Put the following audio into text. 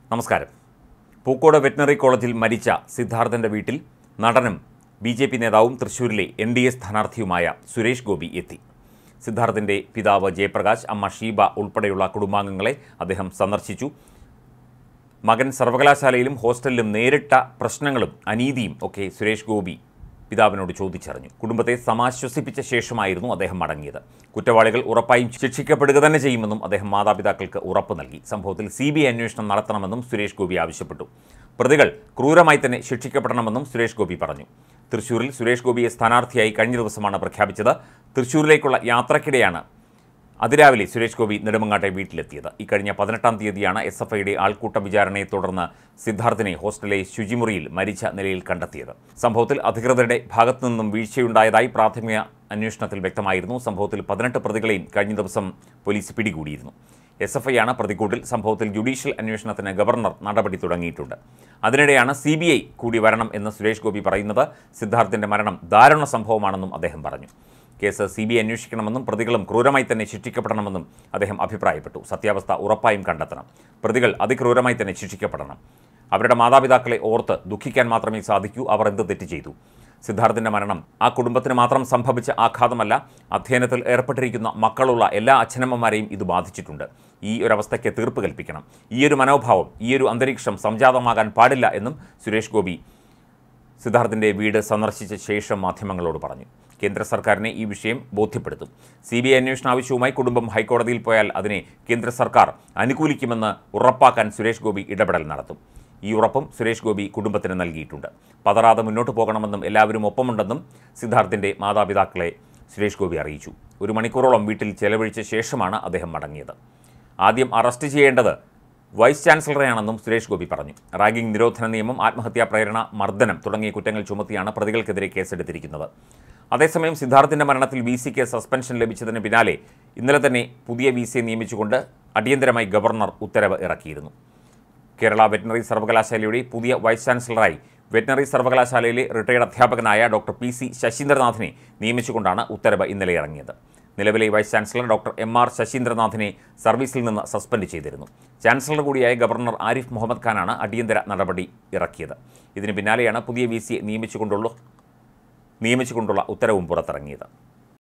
നമസ്കാരം പൂക്കോട് വെറ്റിനറി കോളേജിൽ മരിച്ച സിദ്ധാർത്ഥൻ്റെ വീട്ടിൽ നടനും ബി ജെ പി നേതാവും തൃശൂരിലെ എൻ ഡി എ സ്ഥാനാർത്ഥിയുമായ സുരേഷ് ഗോപി എത്തി സിദ്ധാർത്ഥിൻ്റെ പിതാവ് ജയപ്രകാശ് അമ്മ ഷീബ ഉൾപ്പെടെയുള്ള കുടുംബാംഗങ്ങളെ അദ്ദേഹം സന്ദർശിച്ചു മകൻ സർവകലാശാലയിലും ഹോസ്റ്റലിലും നേരിട്ട പ്രശ്നങ്ങളും അനീതിയും ഒക്കെ സുരേഷ് ഗോപി പിതാവിനോട് ചോദിച്ചറിഞ്ഞു കുടുംബത്തെ സമാശ്വസിപ്പിച്ച ശേഷമായിരുന്നു അദ്ദേഹം മടങ്ങിയത് കുറ്റവാളികൾ ഉറപ്പായും ശിക്ഷിക്കപ്പെടുക തന്നെ ചെയ്യുമെന്നും അദ്ദേഹം മാതാപിതാക്കൾക്ക് ഉറപ്പ് നൽകി സംഭവത്തിൽ സി ബി ഐ അന്വേഷണം നടത്തണമെന്നും സുരേഷ് ഗോപി ആവശ്യപ്പെട്ടു പ്രതികൾ ക്രൂരമായി തന്നെ ശിക്ഷിക്കപ്പെടണമെന്നും സുരേഷ് ഗോപി പറഞ്ഞു തൃശൂരിൽ സുരേഷ് ഗോപിയെ സ്ഥാനാർത്ഥിയായി കഴിഞ്ഞ ദിവസമാണ് പ്രഖ്യാപിച്ചത് തൃശൂരിലേക്കുള്ള യാത്രക്കിടെയാണ് അതിരാവിലെ സുരേഷ് ഗോപി നെടുമങ്ങാട്ടെ വീട്ടിലെത്തിയത് ഇക്കഴിഞ്ഞ പതിനെട്ടാം തീയതിയാണ് എസ് എഫ് ഐയുടെ ആൾക്കൂട്ട വിചാരണയെ തുടർന്ന് സിദ്ധാർത്ഥിനെ ഹോസ്റ്റലിലെ ശുചിമുറിയിൽ മരിച്ച നിലയിൽ കണ്ടെത്തിയത് സംഭവത്തിൽ അധികൃതരുടെ ഭാഗത്തു നിന്നും വീഴ്ചയുണ്ടായതായി പ്രാഥമിക അന്വേഷണത്തിൽ വ്യക്തമായിരുന്നു സംഭവത്തിൽ പതിനെട്ട് പ്രതികളെയും കഴിഞ്ഞ ദിവസം പോലീസ് പിടികൂടിയിരുന്നു എസ് എഫ് ഐ ആണ് പ്രതിക്കൂട്ടിൽ സംഭവത്തിൽ ജുഡീഷ്യൽ അന്വേഷണത്തിന് ഗവർണർ നടപടി തുടങ്ങിയിട്ടുണ്ട് അതിനിടെയാണ് സി ബി ഐ കൂടി വരണം എന്ന് സുരേഷ് ഗോപി പറയുന്നത് സിദ്ധാർത്ഥിൻ്റെ മരണം ദാരുണ സംഭവമാണെന്നും അദ്ദേഹം പറഞ്ഞു കേസ് സി ബി ഐ അന്വേഷിക്കണമെന്നും പ്രതികളും ക്രൂരമായി തന്നെ ശിക്ഷിക്കപ്പെടണമെന്നും അദ്ദേഹം അഭിപ്രായപ്പെട്ടു സത്യാവസ്ഥ ഉറപ്പായും കണ്ടെത്തണം പ്രതികൾ അതിക്രൂരമായി തന്നെ ശിക്ഷിക്കപ്പെടണം അവരുടെ മാതാപിതാക്കളെ ഓർത്ത് ദുഃഖിക്കാൻ മാത്രമേ സാധിക്കൂ അവർ എന്ത് തെറ്റ് ചെയ്തു സിദ്ധാർത്ഥിൻ്റെ മരണം ആ കുടുംബത്തിന് മാത്രം സംഭവിച്ച ആഘാതമല്ല അധ്യയനത്തിൽ ഏർപ്പെട്ടിരിക്കുന്ന മക്കളുള്ള എല്ലാ അച്ഛനമ്മമാരെയും ഇത് ബാധിച്ചിട്ടുണ്ട് ഈ ഒരു അവസ്ഥയ്ക്ക് തീർപ്പ് കൽപ്പിക്കണം ഈ ഒരു മനോഭാവം ഈ ഒരു അന്തരീക്ഷം സംജാതമാകാൻ പാടില്ല എന്നും സുരേഷ് ഗോപി സിദ്ധാർത്ഥിൻ്റെ വീട് സന്ദർശിച്ച ശേഷം മാധ്യമങ്ങളോട് പറഞ്ഞു കേന്ദ്ര സർക്കാരിനെ ഈ വിഷയം ബോധ്യപ്പെടുത്തും സി ബി ഐ അന്വേഷണ ആവശ്യവുമായി കുടുംബം ഹൈക്കോടതിയിൽ പോയാൽ അതിനെ കേന്ദ്ര സർക്കാർ അനുകൂലിക്കുമെന്ന് ഉറപ്പാക്കാൻ സുരേഷ് ഗോപി ഇടപെടൽ നടത്തും ഈ ഉറപ്പും സുരേഷ് ഗോപി കുടുംബത്തിന് നൽകിയിട്ടുണ്ട് പതറാതെ മുന്നോട്ട് പോകണമെന്നും എല്ലാവരും ഒപ്പമുണ്ടെന്നും സിദ്ധാർത്ഥിൻ്റെ മാതാപിതാക്കളെ സുരേഷ് ഗോപി അറിയിച്ചു ഒരു മണിക്കൂറോളം വീട്ടിൽ ചെലവഴിച്ച ശേഷമാണ് അദ്ദേഹം മടങ്ങിയത് ആദ്യം അറസ്റ്റ് ചെയ്യേണ്ടത് വൈസ് ചാൻസലറെയാണെന്നും സുരേഷ് ഗോപി പറഞ്ഞു റാഗിംഗ് നിരോധന നിയമം ആത്മഹത്യാ പ്രേരണ മർദ്ദനം തുടങ്ങിയ കുറ്റങ്ങൾ ചുമത്തിയാണ് പ്രതികൾക്കെതിരെ കേസെടുത്തിരിക്കുന്നത് അതേസമയം സിദ്ധാർത്ഥിൻ്റെ മരണത്തിൽ വി സിക്ക് സസ്പെൻഷൻ ലഭിച്ചതിന് പിന്നാലെ ഇന്നലെ തന്നെ പുതിയ വി സിയെ നിയമിച്ചുകൊണ്ട് അടിയന്തരമായി ഗവർണർ ഉത്തരവ് ഇറക്കിയിരുന്നു കേരള വെറ്റിനറി സർവകലാശാലയുടെ പുതിയ വൈസ് ചാൻസലറായി വെറ്റിനറി സർവകലാശാലയിലെ റിട്ടയർഡ് അധ്യാപകനായ ഡോക്ടർ പി സി ശശീന്ദ്രനാഥിനെ നിയമിച്ചുകൊണ്ടാണ് ഉത്തരവ് ഇന്നലെ ഇറങ്ങിയത് നിലവിലെ vice chancellor doctor M R ശശീന്ദ്രനാഥിനെ സർവീസിൽ നിന്ന് സസ്പെൻഡ് ചെയ്തിരുന്നു ചാൻസലർ കൂടിയായ ഗവർണർ ആരിഫ് മുഹമ്മദ് ഖാനാണ് അടിയന്തര നടപടി ഇറക്കിയത് ഇതിന് പിന്നാലെയാണ് പുതിയ വി സിയെ നിയമിച്ചുകൊണ്ടുള്ള നിയമിച്ചുകൊണ്ടുള്ള ഉത്തരവും പുറത്തിറങ്ങിയത്